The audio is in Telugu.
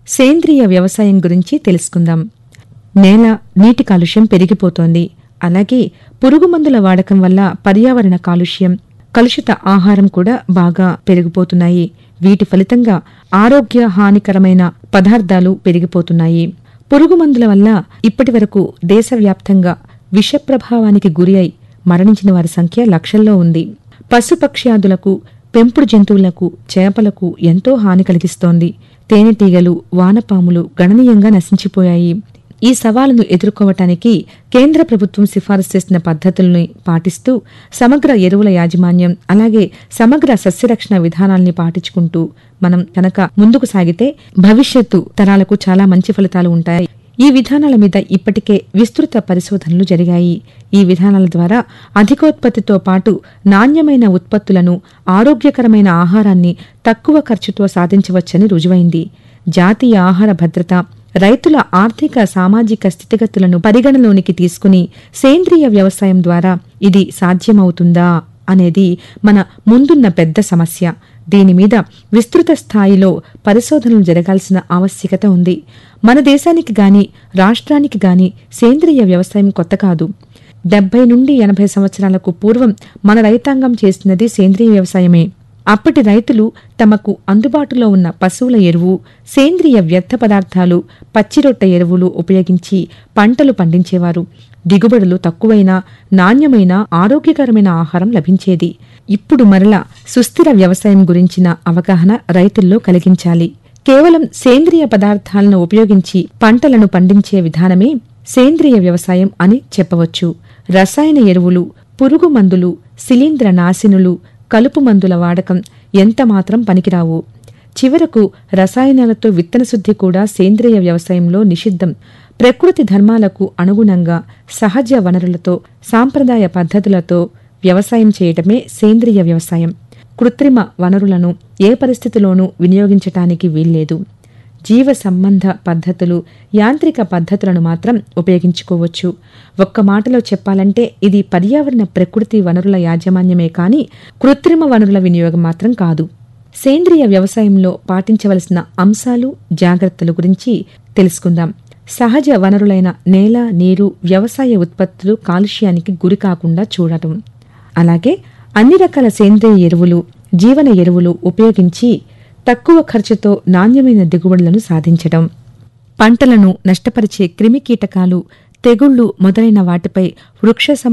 సేంద్రియ వ్యవసాయం గురించి తెలుసుకుందాం నేల నీటి కాలుష్యం పెరిగిపోతోంది అలాగే పురుగు మందుల వాడకం వల్ల పర్యావరణ కాలుష్యం కలుషిత ఆహారం కూడా బాగా పెరిగిపోతున్నాయి వీటి ఫలితంగా ఆరోగ్య హానికరమైన పదార్థాలు పెరిగిపోతున్నాయి పురుగు మందుల వల్ల ఇప్పటివరకు దేశవ్యాప్తంగా విష ప్రభావానికి గురి అయి మరణించిన వారి సంఖ్య లక్షల్లో ఉంది పశుపక్ష్యాదులకు పెంపుడు జంతువులకు చేపలకు ఎంతో హాని కలిగిస్తోంది తేనెటీగలు వానపాములు గణనీయంగా నశించిపోయాయి ఈ సవాలును ఎదుర్కోవటానికి కేంద్ర ప్రభుత్వం సిఫారసు చేసిన పద్ధతుల్ని పాటిస్తూ సమగ్ర ఎరువుల యాజమాన్యం అలాగే సమగ్ర సస్యరక్షణ విధానాల్ని పాటించుకుంటూ మనం కనుక ముందుకు సాగితే భవిష్యత్తు తరాలకు చాలా మంచి ఫలితాలు ఉంటాయి ఈ విధానాల మీద ఇప్పటికే విస్తృత పరిశోధనలు జరిగాయి ఈ విధానాల ద్వారా అధికోత్పత్తితో పాటు నాణ్యమైన ఉత్పత్తులను ఆరోగ్యకరమైన ఆహారాన్ని తక్కువ ఖర్చుతో సాధించవచ్చని రుజువైంది జాతీయ ఆహార భద్రత రైతుల ఆర్థిక సామాజిక స్థితిగతులను పరిగణలోనికి తీసుకుని సేంద్రియ వ్యవసాయం ద్వారా ఇది సాధ్యమవుతుందా అనేది మన ముందున్న పెద్ద సమస్య దీని మీద విస్తృత స్థాయిలో పరిశోధనలు జరగాల్సిన ఆవశ్యకత ఉంది మన దేశానికి గాని రాష్ట్రానికి గాని సేంద్రియ వ్యవసాయం కొత్త కాదు డెబ్బై నుండి ఎనభై సంవత్సరాలకు పూర్వం మన రైతాంగం చేసినది సేంద్రియ వ్యవసాయమే అప్పటి రైతులు తమకు అందుబాటులో ఉన్న పశువుల ఎరువు సేంద్రియ వ్యర్థ పదార్థాలు పచ్చిరొట్ట ఎరువులు ఉపయోగించి పంటలు పండించేవారు దిగుబడులు తక్కువైనా నాణ్యమైన ఆరోగ్యకరమైన ఆహారం లభించేది ఇప్పుడు మరలా సుస్థిర వ్యవసాయం గురించిన అవగాహన రైతుల్లో కలిగించాలి కేవలం సేంద్రియ పదార్థాలను ఉపయోగించి పంటలను పండించే విధానమే సేంద్రియ వ్యవసాయం అని చెప్పవచ్చు రసాయన ఎరువులు పురుగు మందులు శిలీంద్ర నాశినులు కలుపు మందుల వాడకం ఎంతమాత్రం పనికిరావు చివరకు రసాయనాలతో విత్తన శుద్ధి కూడా సేంద్రియ వ్యవసాయంలో నిషిద్ధం ప్రకృతి ధర్మాలకు అనుగుణంగా సహజ వనరులతో సాంప్రదాయ పద్ధతులతో వ్యవసాయం చేయటమే సేంద్రియ వ్యవసాయం కృత్రిమ వనరులను ఏ పరిస్థితిలోనూ వినియోగించటానికి వీల్లేదు జీవ సంబంధ పద్ధతులు యాంత్రిక పద్ధతులను మాత్రం ఉపయోగించుకోవచ్చు ఒక్క మాటలో చెప్పాలంటే ఇది పర్యావరణ ప్రకృతి వనరుల యాజమాన్యమే కాని కృత్రిమ వనరుల వినియోగం మాత్రం కాదు సేంద్రియ వ్యవసాయంలో పాటించవలసిన అంశాలు జాగ్రత్తల గురించి తెలుసుకుందాం సహజ వనరులైన నేల నీరు వ్యవసాయ ఉత్పత్తులు కాలుష్యానికి గురి కాకుండా చూడటం అలాగే అన్ని రకాల సేంద్రియ ఎరువులు జీవన ఎరువులు ఉపయోగించి తక్కువ ఖర్చుతో నాణ్యమైన దిగుబడులను సాధించడం పంటలను నష్టపరిచే క్రిమికీటకాలు తెగుళ్లు మొదలైన వాటిపై వృక్ష